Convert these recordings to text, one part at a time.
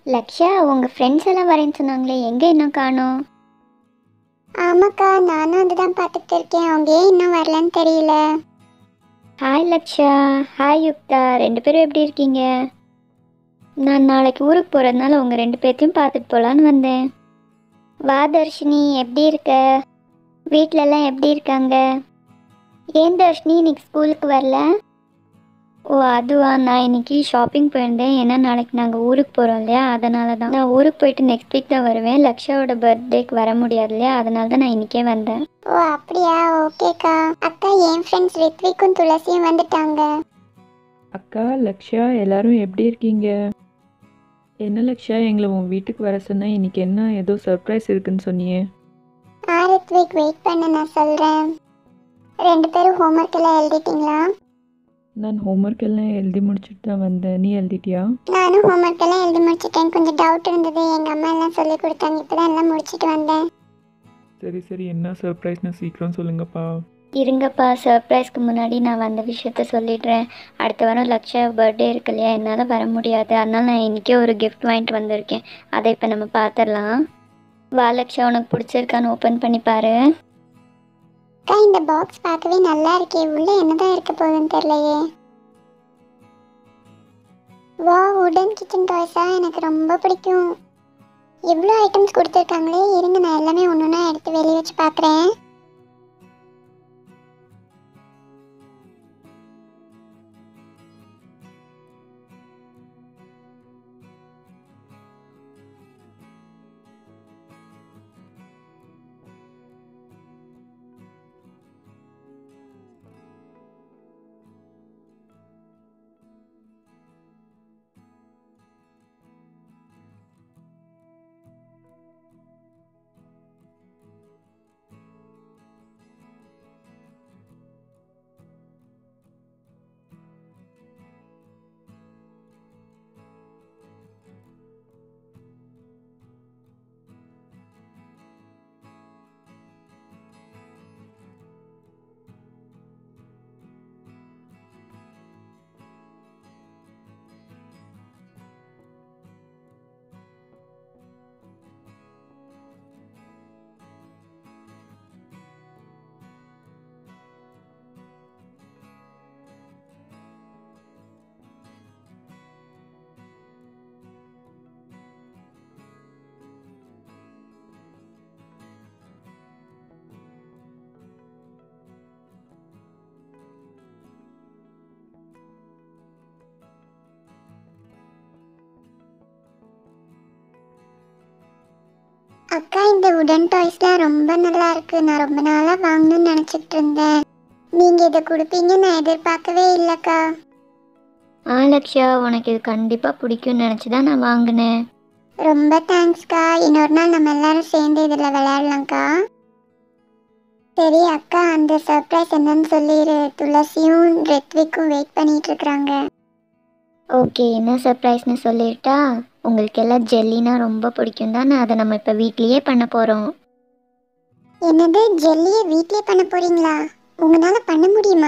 லக்ஷா உங்கள் ஃப்ரெண்ட்ஸ் எல்லாம் வரேன்னு சொன்னாங்களே எங்கே இன்னும் காணோம் ஆமாக்கா நானும் அதுதான் பார்த்துட்டு இருக்கேன் அவங்க ஏன் இன்னும் வரலன்னு தெரியல ஹாய் லக்ஷா ஹாய் யுக்தா ரெண்டு பேரும் எப்படி இருக்கீங்க நான் நாளைக்கு ஊருக்கு போகிறதுனால உங்கள் ரெண்டு பேர்த்தையும் பார்த்துட்டு போகலான்னு வந்தேன் வா தர்ஷினி எப்படி இருக்க வீட்டிலலாம் எப்படி இருக்காங்க ஏன் தர்ஷினி இன்னைக்கு ஸ்கூலுக்கு வரல ஓ அதுவா நான் இன்னைக்கு ஷாப்பிங் போயிருந்தேன் ஏன்னா நாளைக்கு நாங்கள் ஊருக்கு போகிறோம் இல்லையா அதனால தான் நான் ஊருக்கு போயிட்டு நெக்ஸ்ட் வீக் தான் வருவேன் லக்ஷாவோட பர்த்டேக்கு வர முடியாது இல்லையா அதனால தான் நான் இன்றைக்கே வந்தேன் ஓ அப்படியா ஓகேக்கா அக்கா என் ஃப்ரெண்ட்ஸ் ரித்விக்கும் துளசியும் வந்துட்டாங்க அக்கா லக்ஷா எல்லாரும் எப்படி இருக்கீங்க என்ன லக்ஷா எங்களை உன் வீட்டுக்கு வர சொன்ன இன்னைக்கு என்ன ஏதோ சர்ப்ரைஸ் இருக்குன்னு சொன்னியே ஆ ரித்விக் வெயிட் பண்ண நான் சொல்கிறேன் ரெண்டு பேரும் ஹோம்ஒர்க் எல்லாம் எழுதிட்டீங்களா நான் ஹோம்ஒர்க் எல்லாம் எழுதி முடிச்சுட்டு தான் வந்தேன் நீ எழுதிட்டியா நானும் ஹோம்ஒர்க் எல்லாம் எழுதி முடிச்சிட்டேன் கொஞ்சம் டவுட் இருந்தது எங்கள் அம்மா எல்லாம் சொல்லி கொடுத்தாங்க இப்போ தான் எல்லாம் முடிச்சிட்டு வந்தேன் சரி சரி என்ன சர்ப்ரைஸ்னு சீக்கிரம் சொல்லுங்கப்பா இருங்கப்பா சர்ப்ரைஸ்க்கு முன்னாடி நான் வந்த விஷயத்த சொல்லிடுறேன் அடுத்த வாரம் லக்ஷா பர்த்டே இருக்கு இல்லையா என்னால் வர முடியாது அதனால நான் இன்றைக்கே ஒரு கிஃப்ட் வாங்கிட்டு வந்திருக்கேன் அதை இப்போ நம்ம பார்த்துடலாம் வா லக்ஷா உனக்கு பிடிச்சிருக்கான்னு ஓப்பன் பண்ணி பாரு அக்கா இந்த பாக்ஸ் பார்க்கவே நல்லா இருக்கே உள்ள என்னதான் இருக்க போகுதுன்னு தெரியலையே வா உடன் கிச்சன் டாய்ஸா எனக்கு ரொம்ப பிடிக்கும் எவ்வளோ ஐட்டம்ஸ் கொடுத்துருக்காங்களே இருங்க நான் எல்லாமே ஒன்று ஒன்றா எடுத்து வெளியே வச்சு பார்க்குறேன் அக்கா இந்த உடன் டாய்ஸ்லாம் ரொம்ப நல்லா இருக்கு நான் ரொம்ப நாளாக வாங்கணும்னு நினச்சிட்டு இருந்தேன் நீங்கள் இதை கொடுப்பீங்க நான் எதிர்பார்க்கவே இல்லைக்கா ஆ லக்ஷா உனக்கு இது கண்டிப்பாக பிடிக்கும்னு நினச்சி தான் நான் வாங்கினேன் ரொம்ப தேங்க்ஸ்க்கா இன்னொரு நாள் நம்ம எல்லாரும் சேர்ந்து இதில் விளையாடலாம்க்கா சரி அக்கா அந்த சர்ப்ரைஸ் என்னன்னு சொல்லிடு துளசியும் ரித்விக்கும் வெயிட் பண்ணிட்டு இருக்கிறாங்க ஓகே என்ன சர்ப்ரைஸ்னு சொல்லிட்டா உங்களுக்கு எல்லாம் ஜெல்லினா ரொம்ப பிடிக்கும் தான் அதை நம்ம இப்போ வீட்லேயே பண்ண போகிறோம் என்னது ஜெல்லியை வீட்லயே பண்ண போறீங்களா உங்களால பண்ண முடியுமா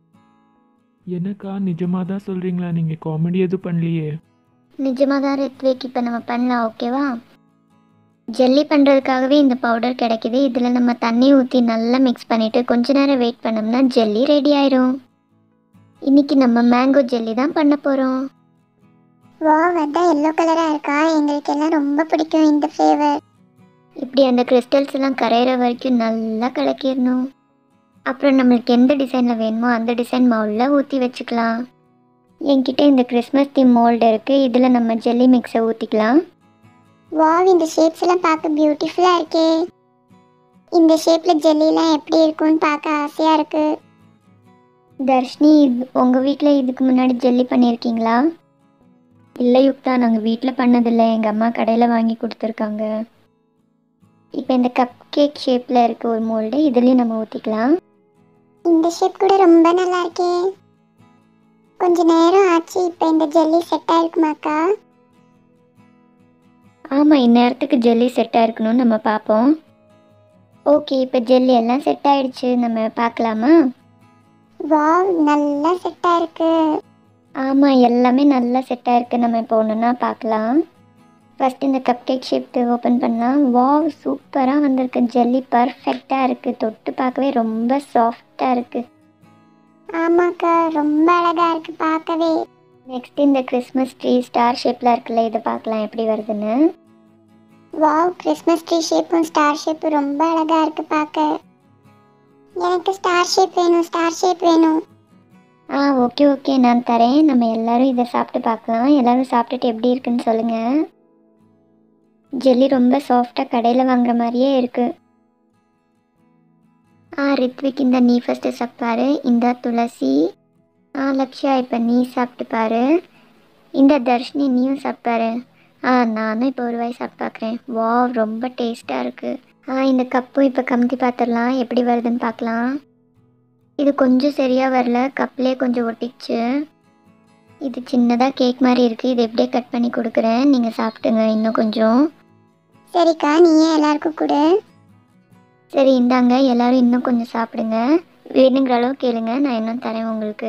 என்னக்கா நிஜமாக தான் சொல்கிறீங்களா நீங்கள் காமெடி எதுவும் பண்ணலையே நிஜமாக தான் ரித்விக் இப்போ நம்ம பண்ணலாம் ஓகேவா ஜெல்லி பண்ணுறதுக்காகவே இந்த பவுடர் கிடைக்குது இதில் நம்ம தண்ணி ஊற்றி நல்லா மிக்ஸ் பண்ணிவிட்டு கொஞ்ச நேரம் வெயிட் பண்ணோம்னா ஜெல்லி ரெடி ஆயிரும் இன்னைக்கு நம்ம மேங்கோ ஜெல்லி தான் பண்ண போகிறோம் வா அதான் எல்லோ கலரா இருக்கா எங்களுக்கு எல்லாம் ரொம்ப பிடிக்கும் இந்த ஃப்ளேவர் இப்படி அந்த கிறிஸ்டல்ஸ் எல்லாம் கரையிற வரைக்கும் நல்லா கலக்கிடணும் அப்புறம் நம்மளுக்கு எந்த டிசைனில் வேணுமோ அந்த டிசைன் மவுலில் ஊற்றி வச்சுக்கலாம் என்கிட்ட இந்த கிறிஸ்மஸ் தீம் மோல்டு இருக்குது இதில் நம்ம ஜெல்லி மிக்ஸை ஊற்றிக்கலாம் வாவ் இந்த ஷேப்ஸ் எல்லாம் பார்க்க பியூட்டிஃபுல்லா இருக்கே இந்த ஷேப்ல ஜெல்லிலாம் எப்படி இருக்கும்னு பார்க்க ஆசையா இருக்கு தர்ஷினி இது உங்கள் வீட்டில் இதுக்கு முன்னாடி ஜெல்லி பண்ணியிருக்கீங்களா இல்லை யுக்தா நாங்கள் வீட்டில் பண்ணதில்லை எங்கள் அம்மா கடையில் வாங்கி கொடுத்துருக்காங்க இப்போ இந்த கப் கேக் ஷேப்பில் இருக்க ஒரு மோல்டு இதுலேயும் நம்ம ஊற்றிக்கலாம் இந்த ஷேப் கூட ரொம்ப நல்லா இருக்கே கொஞ்ச நேரம் ஆச்சு இப்போ இந்த ஜெல்லி செட் ஆயிருக்குமாக்கா ஆமாம் இந்நேரத்துக்கு ஜெல்லி செட்டாக இருக்கணும்னு நம்ம பார்ப்போம் ஓகே இப்போ ஜெல்லி எல்லாம் செட் ஆயிடுச்சு நம்ம பார்க்கலாமா வாவ் நல்லா செட் ஆயிருக்கு ஆமாம் எல்லாமே நல்லா செட்டாக இருக்குது நம்ம இப்போ ஒன்றுனா பார்க்கலாம் ஃபஸ்ட் இந்த கப் கேக் ஷேப்ட்டு ஓப்பன் பண்ணலாம் வாவ் சூப்பராக வந்திருக்கு ஜெல்லி பர்ஃபெக்டாக இருக்குது தொட்டு பார்க்கவே ரொம்ப சாஃப்டாக இருக்குது ஆமாக்கா ரொம்ப அழகா இருக்கு பார்க்கவே நெக்ஸ்ட் இந்த கிறிஸ்மஸ் ட்ரீ ஸ்டார் ஷேப்பில் இருக்குல்ல இதை பார்க்கலாம் எப்படி வருதுன்னு வாவ் கிறிஸ்மஸ் ட்ரீ ஷேப்பும் ஸ்டார் ஷேப்பும் ரொம்ப அழகா இருக்கு பார்க்க எனக்கு ஸ்டார் ஷேப் வேணும் ஸ்டார் ஷேப் வேணும் ஆ ஓகே ஓகே நான் தரேன் நம்ம எல்லாரும் இதை சாப்பிட்டு பார்க்கலாம் எல்லாரும் சாப்பிட்டுட்டு எப்படி இருக்குன்னு சொல்லுங்கள் ஜெல்லி ரொம்ப சாஃப்டாக கடையில் வாங்குற மாதிரியே இருக்குது ஆ ரித்விக் இந்த நீ ஃபஸ்ட்டு சாப்பிட்டாரு இந்த துளசி ஆ லக்ஷயா இப்போ நீ சாப்பிட்டு பாரு இந்த தர்ஷினி நீயும் சாப்பிட்டாரு ஆ நானும் இப்போ ஒரு வாய் சாப்பிட்டு பார்க்குறேன் வாவ் ரொம்ப டேஸ்ட்டாக இருக்குது ஆ இந்த கப்பும் இப்போ கமுத்தி பார்த்துடலாம் எப்படி வருதுன்னு பார்க்கலாம் இது கொஞ்சம் சரியாக வரல கப்லேயே கொஞ்சம் ஒட்டிச்சு இது சின்னதாக கேக் மாதிரி இருக்குது இது எப்படியே கட் பண்ணி கொடுக்குறேன் நீங்கள் சாப்பிட்டுங்க இன்னும் கொஞ்சம் சரிக்கா நீயே எல்லாருக்கும் கொடு சரி இந்தாங்க எல்லாரும் இன்னும் கொஞ்சம் சாப்பிடுங்க வேணுங்கிற அளவு கேளுங்க நான் இன்னும் தரேன் உங்களுக்கு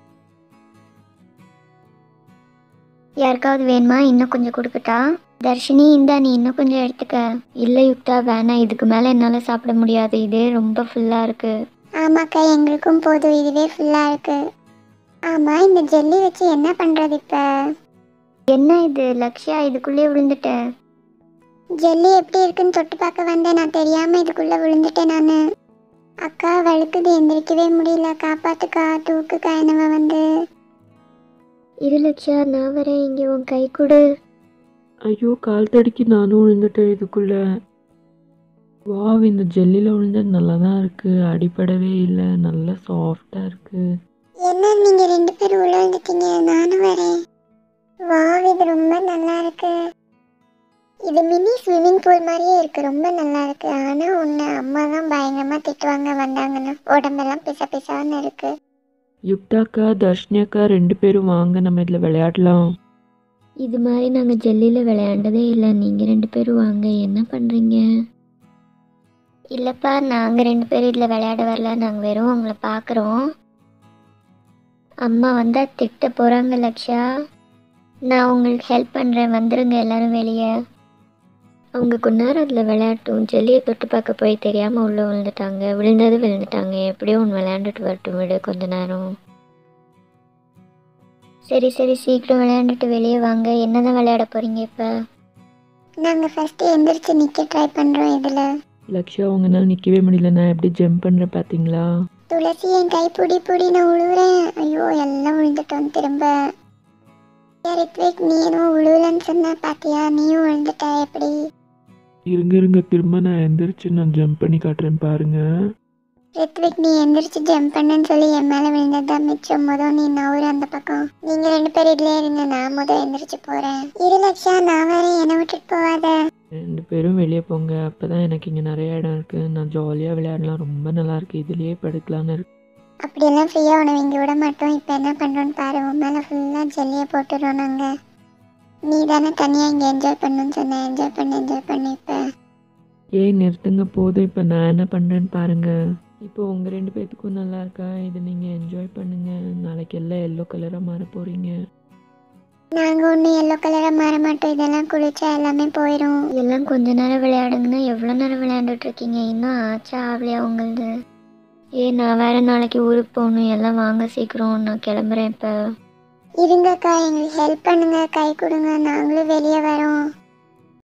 யாருக்காவது வேணுமா இன்னும் கொஞ்சம் கொடுக்கட்டா தர்ஷினி இந்தா நீ இன்னும் கொஞ்சம் எடுத்துக்க இல்லை யுக்தா வேணாம் இதுக்கு மேலே என்னால் சாப்பிட முடியாது இதே ரொம்ப ஃபுல்லாக இருக்குது ஆமாக்கா எங்களுக்கும் போதும் இதுவே ஃபுல்லாக இருக்கு ஆமாம் இந்த ஜெல்லி வச்சு என்ன பண்ணுறது இப்போ என்ன இது லக்ஷ்யா இதுக்குள்ளே விழுந்துட்டேன் ஜெல்லி எப்படி இருக்குன்னு தொட்டு பார்க்க வந்தேன் நான் தெரியாமல் இதுக்குள்ளே விழுந்துட்டேன் நான் அக்கா வழுக்குது எந்திரிக்கவே முடியல காப்பாத்துக்கா தூக்குக்கா என்னவ வந்து இரு லக்ஷ்யா நான் வரேன் இங்கே உன் கை கொடு ஐயோ கால் தடுக்கி நானும் விழுந்துட்டேன் இதுக்குள்ளே வாவ் இந்த ஜெல்லியில் விழுந்தது நல்லா தான் இருக்குது அடிப்படவே இல்லை நல்லா சாஃப்டாக இருக்குது என்ன நீங்கள் ரெண்டு பேரும் உள்ள வந்துட்டீங்க நானும் வரேன் வாவ் இது ரொம்ப நல்லா இருக்கு இது மினி ஸ்விம்மிங் பூல் மாதிரியே இருக்கு ரொம்ப நல்லா இருக்கு ஆனா உன்னை அம்மா தான் பயங்கரமா திட்டுவாங்க வந்தாங்கன்னா உடம்பெல்லாம் பிச பிசான்னு இருக்கு யுக்தாக்கா தர்ஷினியாக்கா ரெண்டு பேரும் வாங்க நம்ம இதில் விளையாடலாம் இது மாதிரி நாங்கள் ஜெல்லியில் விளையாண்டதே இல்லை நீங்கள் ரெண்டு பேரும் வாங்க என்ன பண்ணுறீங்க இல்லைப்பா நாங்கள் ரெண்டு பேரும் இதில் விளையாட வரல நாங்கள் வெறும் உங்களை பார்க்குறோம் அம்மா வந்தால் திட்ட போகிறாங்க லக்ஷா நான் உங்களுக்கு ஹெல்ப் பண்ணுறேன் வந்துருங்க எல்லாரும் வெளியே அவங்க கொஞ்ச நேரம் அதில் விளையாட்டும் ஜெல்லியை தொட்டு பார்க்க போய் தெரியாமல் உள்ளே விழுந்துட்டாங்க விழுந்தது விழுந்துட்டாங்க எப்படியோ ஒன்று விளையாண்டுட்டு வரட்டும் விடு கொஞ்ச நேரம் சரி சரி சீக்கிரம் விளையாண்டுட்டு வெளியே வாங்க என்னதான் விளையாட போறீங்க இப்போ நாங்க ஃபர்ஸ்ட் எந்திரிச்சு நிக்க ட்ரை பண்றோம் இதுல லக்ஷயா உங்களால் நிற்கவே முடியல நான் எப்படி ஜம்ப் பண்ணுறேன் பார்த்தீங்களா துளசி என் கை புடி புடி நான் உழுவுறேன் ஐயோ எல்லாம் விழுந்துட்டோம் திரும்ப ஏ, ரித்விக் நீ என்னமோ உழுவலன்னு சொன்ன பாத்தியா நீயும் விழுந்துட்ட எப்படி இருங்க இருங்க திரும்ப நான் எந்திரிச்சு நான் ஜம்ப் பண்ணி காட்டுறேன் பாருங்க ரித்விக் நீ எந்திரிச்சு ஜம்ப் பண்ணன்னு சொல்லி என் மேல விழுந்ததுதான் மிச்சம் மொதல் நீ நவுறு அந்த பக்கம் நீங்க ரெண்டு பேரும் இதுலயே இருங்க நான் முத எந்திரிச்சு போறேன் இரு லட்சா நான் வரேன் என்னை விட்டுட்டு போகாத ரெண்டு பேரும் வெளியே போங்க அப்போ தான் எனக்கு இங்கே நிறைய இடம் இருக்குது நான் ஜாலியாக விளையாடலாம் ரொம்ப நல்லா இருக்கு இதுலேயே படுக்கலான்னு இருக்கு அப்படியெல்லாம் ஃப்ரீயா உணவு இங்க விட மாட்டோம் இப்போ என்ன பண்றோம்னு பாரு உன் மேல ஃபுல்லா ஜெல்லியை போட்டுறோம் நாங்க நீ தானே தனியா இங்க என்ஜாய் பண்ணணும்னு சொன்ன என்ஜாய் பண்ணு என்ஜாய் பண்ணு இப்ப ஏய் நிறுத்துங்க போதும் இப்போ நான் என்ன பண்ணுறேன்னு பாருங்க இப்போ உங்கள் ரெண்டு பேர்த்துக்கும் நல்லா இருக்கா இதை நீங்கள் என்ஜாய் பண்ணுங்க நாளைக்கு எல்லாம் எல்லோ கலராக மாற போகிறீங்க நாங்க ஒண்ணு எல்லோ கலரா மாற மாட்டோம் இதெல்லாம் குளிச்சா எல்லாமே போயிடும் எல்லாம் கொஞ்ச நேரம் விளையாடுங்கன்னா எவ்வளோ நேரம் விளையாண்டுட்டு இருக்கீங்க இன்னும் ஆச்சா ஆகலையா உங்களது ஏ நான் வேற நாளைக்கு ஊருக்கு போகணும் எல்லாம் வாங்க சீக்கிரம் நான் கிளம்புறேன் இப்போ இருங்கக்கா எங்களுக்கு ஹெல்ப் பண்ணுங்க கை கொடுங்க நாங்களும் வெளியே வரோம்